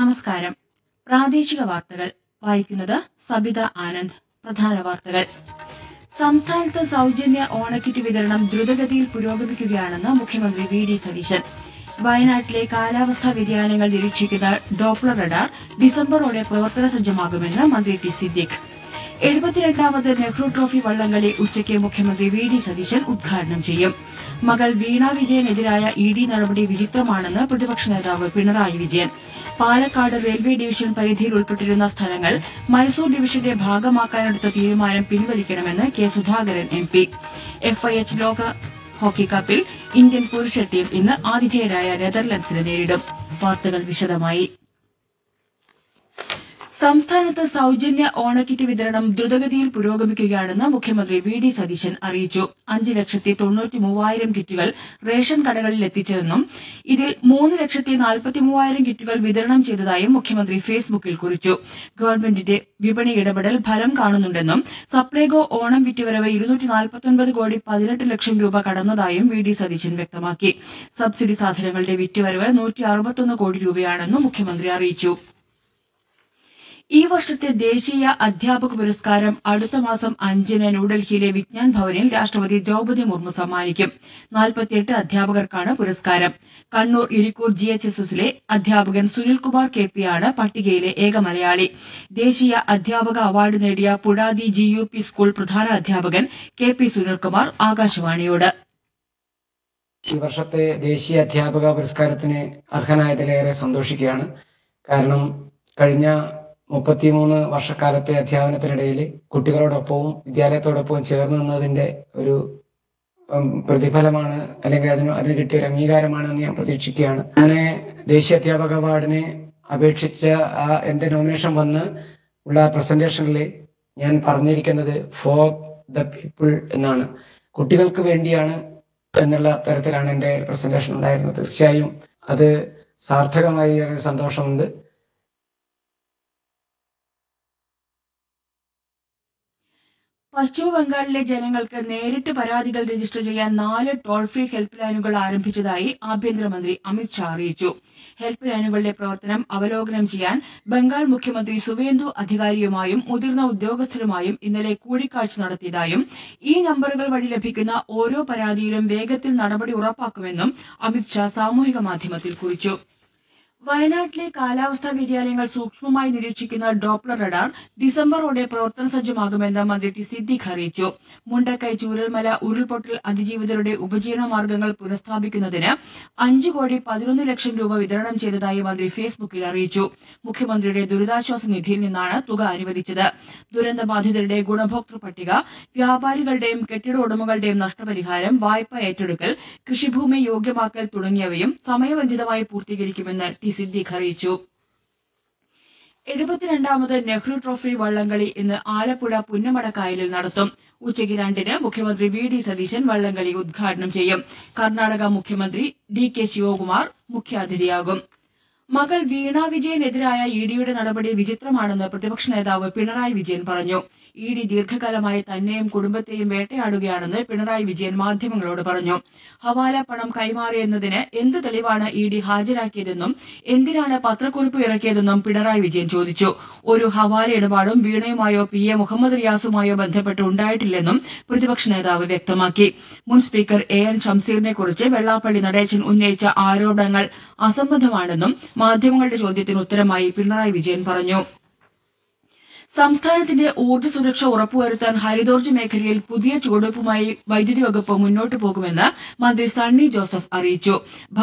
നമസ്കാരം പ്രാദേശിക വാർത്തകൾ വായിക്കുന്നത് സബിത ആനന്ദ് പ്രധാന വാർത്തകൾ സംസ്ഥാനത്ത് സൗജന്യ ഓണക്കിറ്റ് വിതരണം ദ്രുതഗതിയിൽ പുരോഗമിക്കുകയാണെന്ന് മുഖ്യമന്ത്രി വി ഡി സതീശൻ വയനാട്ടിലെ കാലാവസ്ഥാ വ്യതിയാനങ്ങൾ നിരീക്ഷിക്കുന്ന ഡോപ്ലർ റഡാർ ഡിസംബറോടെ പ്രവർത്തന സജ്ജമാകുമെന്ന് മന്ത്രി ടി സിദ്ദിഖ് എഴുപത്തിരണ്ടാമത് നെഹ്റു ട്രോഫി വള്ളംകളി ഉച്ചയ്ക്ക് മുഖ്യമന്ത്രി വി ഡി സതീശൻ ഉദ്ഘാടനം ചെയ്യും മകൾ വീണ വിജയനെതിരായ ഇ ഡി നടപടി വിചിത്രമാണെന്ന് പ്രതിപക്ഷ നേതാവ് പിണറായി വിജയൻ പാലക്കാട് റെയിൽവേ ഡിവിഷൻ പരിധിയിൽ ഉൾപ്പെട്ടിരുന്ന സ്ഥലങ്ങൾ മൈസൂർ ഡിവിഷന്റെ ഭാഗമാക്കാനെടുത്ത തീരുമാനം പിൻവലിക്കണമെന്ന് K Sudhakaran M P FIH ലോക ഹോക്കി കപ്പിൽ ഇന്ത്യൻ പുരുഷ ടീം ഇന്ന് ആതിഥേയരായ നെതർലൻഡ്സിനെ നേരിടും വാർത്തകൾ വിശദമായി സംസ്ഥാനത്ത് സൗജന്യ ഓണക്കിറ്റ് വിതരണം ദ്രുതഗതിയിൽ പുരോഗമിക്കുകയാണെന്ന് മുഖ്യമന്ത്രി വി ഡി സതീശൻ അറിയിച്ചു അഞ്ച് ലക്ഷത്തി തൊണ്ണൂറ്റി മൂവായിരം കിറ്റുകൾ റേഷൻ കടകളിൽ എത്തിച്ചതെന്നും ഇതിൽ മൂന്ന് ലക്ഷത്തി നാൽപ്പത്തി മൂവായിരം കിറ്റുകൾ വിതരണം ചെയ്തതായും മുഖ്യമന്ത്രി ഫേസ്ബുക്കിൽ കുറിച്ചു ഗവൺമെന്റിന്റെ വിപണി ഇടപെടൽ ഫലം കാണുന്നുണ്ടെന്നും സപ്ലൈകോ ഓണം വിറ്റുവരവ് ഇരുന്നൂറ്റി നാൽപ്പത്തൊൻപത് കോടി പതിനെട്ട് ലക്ഷം രൂപ കടന്നതായും വി ഡി സതീശൻ വ്യക്തമാക്കി സബ്സിഡി സാധനങ്ങളുടെ വിറ്റുവരവ് നൂറ്റി അറുപത്തൊന്ന് കോടി രൂപയാണെന്നും മുഖ്യമന്ത്രി അറിയിച്ചു ഈ വർഷത്തെ ദേശീയ അധ്യാപക പുരസ്കാരം അടുത്ത മാസം അഞ്ചിന് ന്യൂഡൽഹിയിലെ വിജ്ഞാൻ ഭവനിൽ രാഷ്ട്രപതി ദ്രൌപദി മുർമു സമ്മാനിക്കും നാൽപ്പത്തിയെട്ട് അധ്യാപകർക്കാണ് പുരസ്കാരം Kannur Irikkur G H S എസിലെ അധ്യാപകൻ സുനിൽകുമാർ കെ പിയാണ് പട്ടികയിലെ ഏക മലയാളി ദേശീയ അധ്യാപക അവാർഡ് നേടിയ Puzhathi G U P school പ്രധാന അധ്യാപകൻ കെ പി സുനിൽകുമാർ ആകാശവാണിയോട് ഈ വർഷത്തെ ദേശീയ അധ്യാപക പുരസ്കാരത്തിന് അർഹനായതിലേറെ സന്തോഷിക്കുകയാണ് കാരണം കഴിഞ്ഞ മുപ്പത്തിമൂന്ന് വർഷക്കാലത്തെ അധ്യാപനത്തിനിടയിൽ കുട്ടികളോടൊപ്പവും വിദ്യാലയത്തോടൊപ്പവും ചേർന്ന് നിന്നതിന്റെ ഒരു ഉം, പ്രതിഫലമാണ് അല്ലെങ്കിൽ അതിന് അതിന് കിട്ടിയ ഒരു അംഗീകാരമാണെന്ന് ഞാൻ പ്രതീക്ഷിക്കുകയാണ് ഞാൻ ദേശീയ അധ്യാപക അവാർഡിന് അപേക്ഷിച്ച ആ എന്റെ നോമിനേഷൻ വന്ന് ഉള്ള പ്രസന്റേഷനിൽ ഞാൻ പറഞ്ഞിരിക്കുന്നത് ഫോർ ദ പീപ്പിൾ എന്നാണ് കുട്ടികൾക്ക് വേണ്ടിയാണ് എന്നുള്ള തരത്തിലാണ് എൻ്റെ പ്രസന്റേഷൻ ഉണ്ടായിരുന്നത് തീർച്ചയായും അത് സാർത്ഥകമായി ഒരു സന്തോഷമുണ്ട് പശ്ചിമ ബംഗാളിലെ ജനങ്ങൾക്ക് നേരിട്ട് പരാതികൾ രജിസ്റ്റർ ചെയ്യാൻ നാല് ടോൾ ഫ്രീ ഹെൽപ്പ് ലൈനുകൾ ആരംഭിച്ചതായി ആഭ്യന്തരമന്ത്രി അമിത് ഷാ അറിയിച്ചു ഹെൽപ്പ് ലൈനുകളുടെ പ്രവർത്തനം അവലോകനം ചെയ്യാൻ ബംഗാൾ മുഖ്യമന്ത്രി സുവേന്ദു അധികാരിയുമായും മുതിർന്ന ഉദ്യോഗസ്ഥരുമായും ഇന്നലെ കൂടിക്കാഴ്ച നടത്തിയതായും ഈ നമ്പറുകൾ വഴി ലഭിക്കുന്ന ഓരോ പരാതിയിലും വേഗത്തിൽ നടപടി ഉറപ്പാക്കുമെന്നും അമിത് ഷാ സാമൂഹിക മാധ്യമത്തിൽ കുറിച്ചു വയനാട്ടിലെ കാലാവസ്ഥാ വ്യതിയാനങ്ങൾ സൂക്ഷ്മമായി നിരീക്ഷിക്കുന്ന ഡോപ്ലർ റഡാർ ഡിസംബറോടെ പ്രവർത്തന സജ്ജമാകുമെന്ന് മന്ത്രി ടി സിദ്ദിഖ് അറിയിച്ചു മുണ്ടക്കൈ ചൂരൽമല ഉരുൾപൊട്ടൽ അതിജീവിതരുടെ ഉപജീവന മാർഗങ്ങൾ പുനഃസ്ഥാപിക്കുന്നതിന് അഞ്ചു കോടി പതിനൊന്ന് ലക്ഷം രൂപ വിതരണം ചെയ്തതായി മന്ത്രി ഫേസ്ബുക്കിൽ അറിയിച്ചു മുഖ്യമന്ത്രിയുടെ ദുരിതാശ്വാസ നിധിയിൽ നിന്നാണ് തുക അനുവദിച്ചത് ദുരന്തബാധിതരുടെ ഗുണഭോക്തൃ പട്ടിക വ്യാപാരികളുടെയും കെട്ടിട ഉടമകളുടെയും നഷ്ടപരിഹാരം വായ്പ ഏറ്റെടുക്കൽ കൃഷിഭൂമി യോഗ്യമാക്കൽ തുടങ്ങിയവയും സമയബന്ധിതമായി പൂർത്തീകരിക്കുമെന്ന് ടി സിദ്ദീഖ് അറിയിച്ചു എഴുപത്തിരണ്ടാമത് നെഹ്റു ട്രോഫി വള്ളംകളി ഇന്ന് ആലപ്പുഴ പുന്നമടക്കായലിൽ നടത്തും ഉച്ചയ്ക്ക് രണ്ടിന് മുഖ്യമന്ത്രി വി ഡി സതീശൻ വള്ളംകളി ഉദ്ഘാടനം ചെയ്യും കർണാടക മുഖ്യമന്ത്രി ഡി കെ ശിവകുമാർ മുഖ്യാതിഥിയാകും മകൾ വീണ വിജയനെതിരായ ഇ ഡിയുടെ നടപടി വിചിത്രമാണെന്ന് പ്രതിപക്ഷ നേതാവ് പിണറായി വിജയൻ പറഞ്ഞു ഇ ഡി ദീർഘകാലമായി തന്നെയും കുടുംബത്തെയും വേട്ടയാടുകയാണെന്ന് പിണറായി വിജയൻ മാധ്യമങ്ങളോട് പറഞ്ഞു ഹവാല പണം കൈമാറിയെന്നതിന് എന്ത് തെളിവാണ് ഇ ഡി ഹാജരാക്കിയതെന്നും എന്തിനാണ് പത്രക്കുറിപ്പ് ഇറക്കിയതെന്നും പിണറായി വിജയൻ ചോദിച്ചു ഒരു ഹവാല ഇടപാടും വീണയുമായോ പി എ മുഹമ്മദ് റിയാസുമായോ ബന്ധപ്പെട്ട് ഉണ്ടായിട്ടില്ലെന്നും പ്രതിപക്ഷ നേതാവ് വ്യക്തമാക്കി മുൻ സ്പീക്കർ എ എൻ ഷംസീറിനെ കുറിച്ച് വെള്ളാപ്പള്ളി നടേശൻ ഉന്നയിച്ച ആരോപണങ്ങൾ അസംബന്ധമാണെന്നും മാധ്യമങ്ങളുടെ ചോദ്യത്തിന് ഉത്തരമായി പിണറായി വിജയൻ പറഞ്ഞു സംസ്ഥാനത്തിന്റെ ഊർജ്ജ സുരക്ഷ ഉറപ്പുവരുത്താൻ ഹരിതോർജ്ജ മേഖലയിൽ പുതിയ ചുവടുവയ്പുമായി വൈദ്യുതി വകുപ്പ് മുന്നോട്ടു പോകുമെന്ന് മന്ത്രി സണ്ണി ജോസഫ് അറിയിച്ചു